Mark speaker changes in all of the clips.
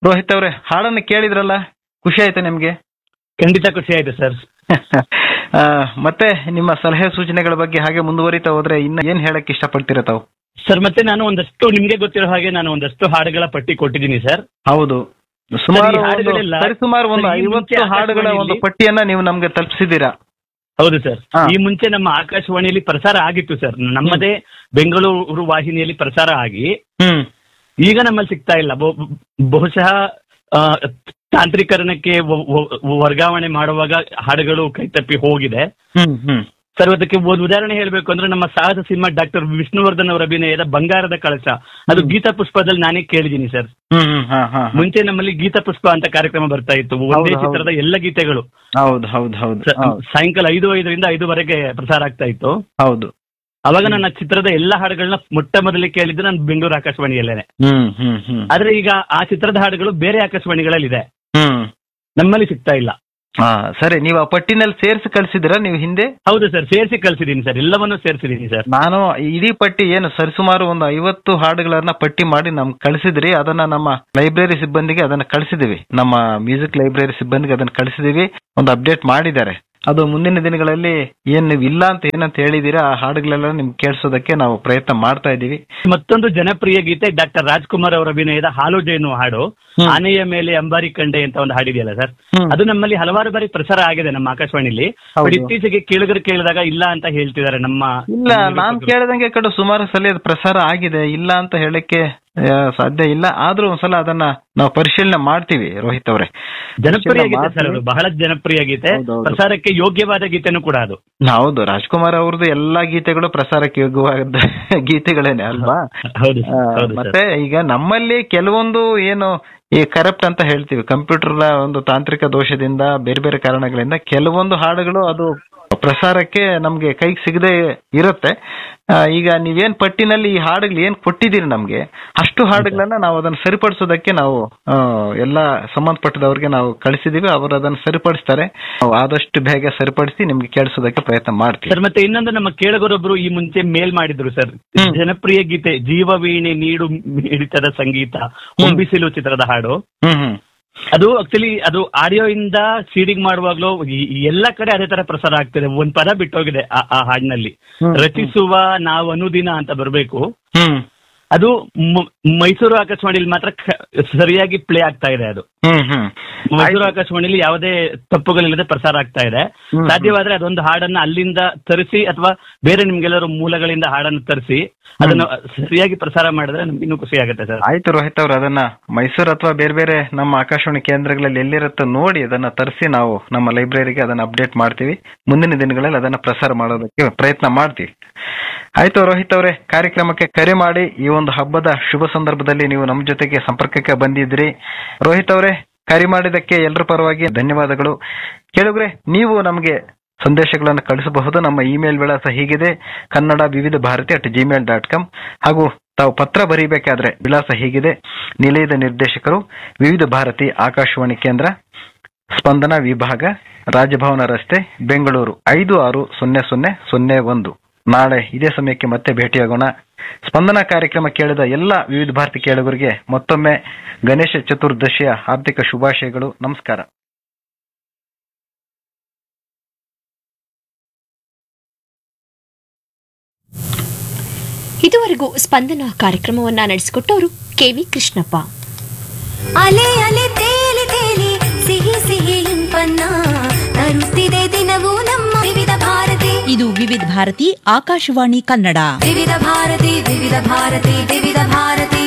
Speaker 1: ರೋಹಿತ್ ಅವರೇ ಹಾಡನ್ನು ಕೇಳಿದ್ರಲ್ಲ ಖುಷಿ ಆಯ್ತಾ ನಿಮ್ಗೆ
Speaker 2: ಖಂಡಿತ ಖುಷಿ ಆಯ್ತು ಸರ್
Speaker 1: ಆ, ಮತ್ತೆ ನಿಮ್ಮ ಸಲಹೆ ಸೂಚನೆಗಳ ಬಗ್ಗೆ ಹಾಗೆ ಮುಂದುವರಿತಾ ಹೋದ್ರೆ ಇನ್ನ ಏನ್ ಹೇಳಕ್ ಇಷ್ಟಪಡ್ತೀರಾ ತಾವು
Speaker 2: ಸರ್ ಮತ್ತೆ ನಾನು ಒಂದಷ್ಟು ನಿಮ್ಗೆ ಗೊತ್ತಿರೋ ಹಾಗೆ ನಾನು ಒಂದಷ್ಟು ಹಾಡುಗಳ ಪಟ್ಟಿ ಕೊಟ್ಟಿದ್ದೀನಿ ಸರ್
Speaker 1: ಹೌದು ಸುಮಾರು
Speaker 2: ಸರಿ,
Speaker 1: ಒಂದು-
Speaker 2: ಹಾಡುಗಳೆಲ್ಲ-
Speaker 1: ಸರಿಸುಮಾರು ಒಂದು
Speaker 2: ಸರಿ, ಈ ಮುಂಚೆ
Speaker 1: ಐವತ್ತು ಹಾಡುಗಳ ಒಂದು
Speaker 2: ಆಕಾಶವಾಣಿಯಲ್ಲಿ-
Speaker 1: ಪಟ್ಟಿಯನ್ನ ನೀವು ನಮ್ಗೆ ತಲುಪಿಸಿದ್ದೀರಾ
Speaker 2: ಹೌದು ಸರ್
Speaker 1: ಹಾ.
Speaker 2: ಈ ಮುಂಚೆ ನಮ್ಮ ಆಕಾಶವಾಣಿಯಲ್ಲಿ ಪ್ರಸಾರ ಆಗಿತ್ತು ಸರ್ ನಮ್ಮದೇ ಬೆಂಗಳೂರು ವಾಹಿನಿಯಲ್ಲಿ ಪ್ರಸಾರ ಆಗಿ
Speaker 1: ಹ್ಮ್
Speaker 2: ಈಗ ನಮ್ಮಲ್ಲಿ ಸಿಗ್ತಾ ಇಲ್ಲ ಬಹು- ಬಹುಶಃ ಆ, ತಾಂತ್ರಿಕರಣಕ್ಕೆ ವ- ವ- ವರ್ಗಾವಣೆ ಮಾಡುವಾಗ ಹಾಡುಗಳು ಕೈತಪ್ಪಿ ಹೋಗಿದೆ
Speaker 1: ಹ್ಮ್ ಹ್ಮ್
Speaker 2: ಸರ್ ಅದಕ್ಕೆ ಒಂದು ಉದಾಹರಣೆ ಹೇಳಬೇಕು ಅಂದ್ರೆ ನಮ್ಮ ಸಾಹಸ ಸಿನಿಮಾ ಡಾಕ್ಟರ್ ವಿಷ್ಣುವರ್ಧನ್ ಅವರ ಅಭಿನಯದ ಬಂಗಾರದ ಕಳಶ ಅದು ಗೀತಾ ಪುಷ್ಪದಲ್ಲಿ ನಾನೇ ಕೇಳಿದ್ದೀನಿ ಸರ್
Speaker 1: ಹ್ಮ್ ಹ್ಮ್ ಹಾ ಹಾ ಹಾ.
Speaker 2: ಮುಂಚೆ ನಮ್ಮಲ್ಲಿ ಗೀತಾ ಪುಷ್ಪ ಅಂತ ಕಾರ್ಯಕ್ರಮ ಬರ್ತಾ ಇತ್ತು ಒಂದೇ
Speaker 1: ಹೌದು, ಹೌದು.
Speaker 2: ಚಿತ್ರದ ಎಲ್ಲ ಗೀತೆಗಳು
Speaker 1: ಹೌದು ಹೌದು ಹೌದು
Speaker 2: ಸ-
Speaker 1: ಹೌದು
Speaker 2: ಸಾಯಂಕಾಲ ಐದು ಐದರಿಂದ ಐದುವರೆಗೆ ಪ್ರಸಾರ ಆಗ್ತಾ ಇತ್ತು
Speaker 1: ಹೌದು
Speaker 2: ಅವಾಗ ನನ್ನ ಚಿತ್ರದ ಎಲ್ಲ ಹಾಡುಗಳನ್ನ ಮೊಟ್ಟ ಮೊದಲಿಗೆ ಕೇಳಿದ್ದು ನಾನು ಬೆಂಗಳೂರು ಆಕಾಶವಾಣಿಯಲ್ಲೇನೆ
Speaker 1: ಹ್ಮ್ ಹ್ಮ್ ಹ್ಮ್
Speaker 2: ಆದ್ರೆ ಈಗ ಆ ಚಿತ್ರದ ಹಾಡುಗಳು ಬೇರೆ ಆಕಾಶವಾಣಿಗಳಲ್ಲಿ ಇದೆ
Speaker 1: ಹ್ಮ್
Speaker 2: ನಮ್ಮಲ್ಲಿ ಸಿಗ್ತಾ ಇಲ್ಲ
Speaker 1: ಹಾ ಸರಿ ನೀವು ಆ ಪಟ್ಟಿನಲ್ಲಿ ಸೇರಿಸಿ ಕಳಿಸಿದಿರಾ ನೀವು ಹಿಂದೆ
Speaker 2: ಹೌದು ಸರ್ ಸೇರಿಸಿ ಕಳ್ಸಿದೀನಿ ಸರ್ ಎಲ್ಲವನ್ನೂ ಸೇರಿಸಿದೀನಿ ಸರ್
Speaker 1: ನಾನು ಇಡೀ ಪಟ್ಟಿ ಏನು ಸರಿಸುಮಾರು ಒಂದು ಐವತ್ತು ಹಾಡುಗಳನ್ನ ಪಟ್ಟಿ ಮಾಡಿ ನಮ್ಗೆ ಕಳಿಸಿದ್ರಿ ಅದನ್ನ ನಮ್ಮ ಲೈಬ್ರರಿ ಸಿಬ್ಬಂದಿಗೆ ಅದನ್ನ ಕಳಿಸಿದೀವಿ ನಮ್ಮ ಮ್ಯೂಸಿಕ್ ಲೈಬ್ರರಿ ಸಿಬ್ಬಂದಿಗೆ ಅದನ್ನ ಕಳಿಸಿದೀವಿ ಒಂದು ಅಪ್ಡೇಟ್ ಮಾಡಿದ್ದಾರೆ ಅದು ಮುಂದಿನ ದಿನಗಳಲ್ಲಿ ಏನ್ ನೀವು ಇಲ್ಲ ಅಂತ ಏನಂತ ಹೇಳಿದೀರಾ ಆ ಹಾಡುಗಳೆಲ್ಲ ನಿಮ್ಗೆ ಕೇಳಿಸೋದಕ್ಕೆ ನಾವು ಪ್ರಯತ್ನ ಮಾಡ್ತಾ ಇದೀವಿ
Speaker 2: ಮತ್ತೊಂದು ಜನಪ್ರಿಯ ಗೀತೆ ಡಾಕ್ಟರ್ ರಾಜ್ಕುಮಾರ್ ಅವರ ಅಭಿನಯದ ಹಾಲು ಜೇನು ಹಾಡು
Speaker 1: ಹ್ಮ್.
Speaker 2: ಆನೆಯ ಮೇಲೆ ಅಂಬಾರಿ ಕಂಡೆ ಅಂತ ಒಂದು ಹಾಡಿದೆಯಲ್ಲ ಸರ್
Speaker 1: ಹ್ಮ್.
Speaker 2: ಅದು ನಮ್ಮಲ್ಲಿ ಹಲವಾರು ಬಾರಿ ಪ್ರಸಾರ ಆಗಿದೆ ನಮ್ಮ ಆಕಾಶವಾಣಿಲಿ
Speaker 1: ಹೌದು.
Speaker 2: ಬಟ್ ಇತ್ತೀಚೆಗೆ ಕೇಳಿದ್ರೆ ಕೇಳಿದಾಗ ಇಲ್ಲ ಅಂತ ಹೇಳ್ತಿದ್ದಾರೆ ನಮ್ಮ
Speaker 1: ಇಲ್ಲ ನಾನ್ ಕೇಳಿದಂಗೆ ಕಡೆ ಸುಮಾರು ಸಲ ಅದು ಪ್ರಸಾರ ಆಗಿದೆ ಇಲ್ಲ ಅಂತ ಹೇಳಕ್ಕೆ ಆ, ಸಾಧ್ಯ ಇಲ್ಲ ಆದ್ರೂ ಒಂದ್ಸಲ ಅದನ್ನ ನಾವು ಪರಿಶೀಲನೆ ಮಾಡ್ತೀವಿ ರೋಹಿತ್ ಅವರೇ
Speaker 2: ಜನಪ್ರಿಯ
Speaker 1: ಪರಿಶೀಲನೆ
Speaker 2: ಗೀತೆ ಸರ್ ಅದು
Speaker 1: ಮಾಡ್ತೀವಿ.
Speaker 2: ಬಹಳ ಜನಪ್ರಿಯ ಗೀತೆ
Speaker 1: ಹೌದೌದು.
Speaker 2: ಪ್ರಸಾರಕ್ಕೆ ಯೋಗ್ಯವಾದ ಗೀತೆನೂ ಕೂಡ ಅದು
Speaker 1: ಹೌದು ರಾಜ್ಕುಮಾರ್ ಅವ್ರದ್ದು ಎಲ್ಲಾ ಗೀತೆಗಳು ಪ್ರಸಾರಕ್ಕೆ ಯೋಗ್ಯವಾದ ಗೀತೆಗಳೇನೆ ಅಲ್ವಾ
Speaker 2: ಹೌದು
Speaker 1: ಆ,
Speaker 2: ಸರ್ ಹೌದು ಸರ್
Speaker 1: ಮತ್ತೆ ಈಗ ನಮ್ಮಲ್ಲಿ ಕೆಲವೊಂದು ಏನು ಈ ಕರಪ್ಟ್ ಅಂತ ಹೇಳ್ತೀವಿ ಕಂಪ್ಯೂಟರ್ ಒಂದು ತಾಂತ್ರಿಕ ದೋಷದಿಂದ ಬೇರೆ ಬೇರೆ ಕಾರಣಗಳಿಂದ ಕೆಲವೊಂದು ಹಾಡುಗಳು ಅದು ಪ್ರಸಾರಕ್ಕೆ ನಮ್ಗೆ ಕೈಗೆ ಸಿಗದೆ ಇರುತ್ತೆ ಆ, ಈಗ ನೀವೇನ್ ಪಟ್ಟಿನಲ್ಲಿ ಈ ಹಾಡುಗಳು ಏನ್ ಕೊಟ್ಟಿದ್ದೀರಿ ನಮ್ಗೆ ಅಷ್ಟು ಹಾಡುಗಳನ್ನ ನಾವು ಅದನ್ನ ಸರಿಪಡಿಸೋದಕ್ಕೆ ನಾವು ಆ, ಎಲ್ಲ ಸಂಬಂಧಪಟ್ಟದವ್ರಿಗೆ ನಾವು ಕಳಿಸಿದೀವಿ ಅವರು ಅದನ್ನ ಸರಿಪಡಿಸ್ತಾರೆ ನಾವು ಆದಷ್ಟು ಬೇಗ ಸರಿಪಡಿಸಿ ನಿಮ್ಗೆ ಕೇಳಿಸೋದಕ್ಕೆ ಪ್ರಯತ್ನ ಮಾಡ್ತೀವಿ
Speaker 2: ಸರ್ ಮತ್ತೆ ಇನ್ನೊಂದು ನಮ್ಮ ಕೇಳಗರೊಬ್ರು ಈ ಮುಂಚೆ ಮೇಲ್ ಮಾಡಿದ್ರು ಸರ್
Speaker 1: ಹ್ಮ್.
Speaker 2: ಜನಪ್ರಿಯ ಗೀತೆ ಜೀವವೀಣೆ ನೀಡು ಮಿಡಿತದ ಸಂಗೀತ ಹೊಂಬಿಸಿಲು ಚಿತ್ರದ ಹಾಡು
Speaker 1: ಹ್ಮ್ ಹ್ಮ್
Speaker 2: ಅದು ಆಕ್ಚುಲಿ ಅದು ಆಡಿಯೋ ಇಂದ ಸೀಡಿಂಗ್ ಮಾಡುವಾಗ್ಲೂ ಈ- ಈ ಎಲ್ಲ ಕಡೆ ಅದೇ ತರ ಪ್ರಸಾರ ಆಗ್ತಿದೆ ಒಂದ್ ಪದ ಬಿಟ್ಟೋಗಿದೆ ಆ- ಆ ಹಾಡಿನಲ್ಲಿ
Speaker 1: ಹ್ಮ್.
Speaker 2: ರಚಿಸುವ ನಾವು ಅನುದಿನ ಅಂತ ಬರಬೇಕು
Speaker 1: ಹ್ಮ್
Speaker 2: ಅದು ಮ- ಮೈಸೂರು ಆಕಾಶವಾಣಿಲಿ ಮಾತ್ರ ಕ- ಸರಿಯಾಗಿ ಪ್ಲೇ ಆಗ್ತಾ ಇದೆ ಅದು
Speaker 1: ಹ್ಮ್ ಹ್ಮ್
Speaker 2: ಮೈಸೂರು ಆಕಾಶವಾಣಿಲಿ ಯಾವುದೇ ತಪ್ಪುಗಳಿಲ್ಲದೆ ಪ್ರಸಾರ ಆಗ್ತಾ ಇದೆ
Speaker 1: ಹ್ಮ್.
Speaker 2: ಸಾಧ್ಯವಾದ್ರೆ ಅದೊಂದು ಹಾಡನ್ನ ಅಲ್ಲಿಂದ ತರಿಸಿ ಅಥವಾ ಬೇರೆ ನಿಮ್ಗೆಲ್ಲರೂ ಮೂಲಗಳಿಂದ ಹಾಡನ್ನು ತರಿಸಿ ಅದನ್ನು ಸರಿಯಾಗಿ ಪ್ರಸಾರ ಮಾಡಿದ್ರೆ ನಮ್ಗೆ ಇನ್ನೂ ಖುಷಿ ಆಗುತ್ತೆ ಸರ್
Speaker 1: ಆಯ್ತು ರೋಹಿತ್ ಅವ್ರು ಅದನ್ನ ಮೈಸೂರು ಅಥವಾ ಬೇರೆ ಬೇರೆ ನಮ್ಮ ಆಕಾಶವಾಣಿ ಕೇಂದ್ರಗಳಲ್ಲಿ ಎಲ್ಲಿರುತ್ತೋ ನೋಡಿ ಅದನ್ನ ತರಿಸಿ ನಾವು ನಮ್ಮ ಲೈಬ್ರರಿಗೆ ಅದನ್ನ ಅಪ್ಡೇಟ್ ಮಾಡ್ತೀವಿ ಮುಂದಿನ ದಿನಗಳಲ್ಲಿ ಅದನ್ನ ಪ್ರಸಾರ ಮಾಡೋದಕ್ಕೆ ಪ್ರಯತ್ನ ಮಾಡ್ತೀವಿ ಆಯ್ತು ರೋಹಿತ್ ಅವರೇ ಕಾರ್ಯಕ್ರಮಕ್ಕೆ ಕರೆ ಮಾಡಿ ಈ ಒಂದು ಹಬ್ಬದ ಶುಭ ಸಂದರ್ಭದಲ್ಲಿ ನೀವು ನಮ್ಮ ಜೊತೆಗೆ ಸಂಪರ್ಕಕ್ಕೆ ಬಂದಿದ್ರಿ ರೋಹಿತ್ ಅವರೇ ಕರೆ ಮಾಡಿದಕ್ಕೆ ಎಲ್ಲರ ಪರವಾಗಿ ಧನ್ಯವಾದಗಳು ಕೇಳುಗ್ರೆ ನೀವು ನಮಗೆ ಸಂದೇಶಗಳನ್ನು ಕಳಿಸಬಹುದು ನಮ್ಮ ಇಮೇಲ್ ವಿಳಾಸ ಹೀಗಿದೆ Kannada Vividh Bharati at Gmail dot com ಹಾಗೂ ತಾವು ಪತ್ರ ಬರೀಬೇಕಾದ್ರೆ ವಿಳಾಸ ಹೀಗಿದೆ ನಿಲಯದ ನಿರ್ದೇಶಕರು ವಿವಿಧ ಭಾರತಿ ಆಕಾಶವಾಣಿ ಕೇಂದ್ರ ಸ್ಪಂದನ ವಿಭಾಗ ರಾಜಭವನ ರಸ್ತೆ ಬೆಂಗಳೂರು ಐದು ಆರು ಸೊನ್ನೆ ಸೊನ್ನೆ ಸೊನ್ನೆ ಒಂದು ನಾಳೆ ಇದೇ ಸಮಯಕ್ಕೆ ಮತ್ತೆ ಭೇಟಿಯಾಗೋಣ ಸ್ಪಂದನ ಕಾರ್ಯಕ್ರಮ ಕೇಳಿದ ಎಲ್ಲ ವಿವಿಧ ಭಾರತಿ ಕೇಳುಗರಿಗೆ ಮತ್ತೊಮ್ಮೆ ಗಣೇಶ ಚತುರ್ದಶಿಯ ಹಾರ್ದಿಕ ಶುಭಾಶಯಗಳು ನಮಸ್ಕಾರ
Speaker 3: ಇದುವರೆಗೂ ಸ್ಪಂದನ ಕಾರ್ಯಕ್ರಮವನ್ನ ನಡೆಸಿಕೊಟ್ಟವರು ಕೆವಿ ಕೃಷ್ಣಪ್ಪ
Speaker 4: ಅಲೆ ಅಲೆ ತೇಲಿ ತೇಲಿ ಸಿಹಿ ಸಿಹಿ ಇಂಪನ್ನ ತರುತ್ತಿದೆ ದಿನವೂ ನಮ್ಮ ವಿವಿಧ ಭಾರತಿ
Speaker 5: ಇದು ವಿವಿಧ ಭಾರತಿ ಆಕಾಶವಾಣಿ ಕನ್ನಡ
Speaker 4: ವಿವಿಧ ಭಾರತಿ ವಿವಿಧ ಭಾರತಿ ವಿವಿಧ ಭಾರತಿ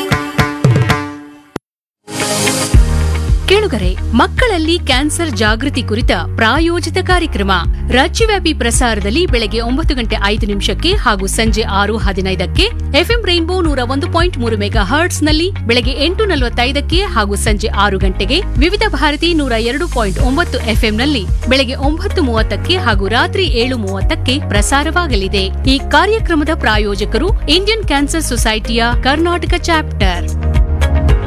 Speaker 6: ಕೇಳುಗರೆ ಮಕ್ಕಳಲ್ಲಿ ಕ್ಯಾನ್ಸರ್ ಜಾಗೃತಿ ಕುರಿತ ಪ್ರಾಯೋಜಿತ ಕಾರ್ಯಕ್ರಮ ರಾಜ್ಯವ್ಯಾಪಿ ಪ್ರಸಾರದಲ್ಲಿ ಬೆಳಗ್ಗೆ ಒಂಬತ್ತು ಗಂಟೆ ಐದು ನಿಮಿಷಕ್ಕೆ ಹಾಗೂ ಸಂಜೆ ಆರು ಹದಿನೈದಕ್ಕೆ ಎಫ್ಎಂ ರೈನ್ಬೋ ನೂರ ಒಂದು ಪಾಯಿಂಟ್ ಮೂರು ಮೆಗಾ ಹರ್ಟ್ಸ್ನಲ್ಲಿ ಬೆಳಗ್ಗೆ ಎಂಟು ನಲವತ್ತೈದಕ್ಕೆ ಹಾಗೂ ಸಂಜೆ ಆರು ಗಂಟೆಗೆ ವಿವಿಧ ಭಾರತಿ ನೂರ ಎರಡು ಪಾಯಿಂಟ್ ಒಂಬತ್ತು ಎಫ್ಎಂನಲ್ಲಿ ಬೆಳಗ್ಗೆ ಒಂಬತ್ತು ಮೂವತ್ತಕ್ಕೆ ಹಾಗೂ ರಾತ್ರಿ ಏಳು ಮೂವತ್ತಕ್ಕೆ ಪ್ರಸಾರವಾಗಲಿದೆ ಈ ಕಾರ್ಯಕ್ರಮದ ಪ್ರಾಯೋಜಕರು ಇಂಡಿಯನ್ ಕ್ಯಾನ್ಸರ್ ಸೊಸೈಟಿಯ ಕರ್ನಾಟಕ ಚಾಪ್ಟರ್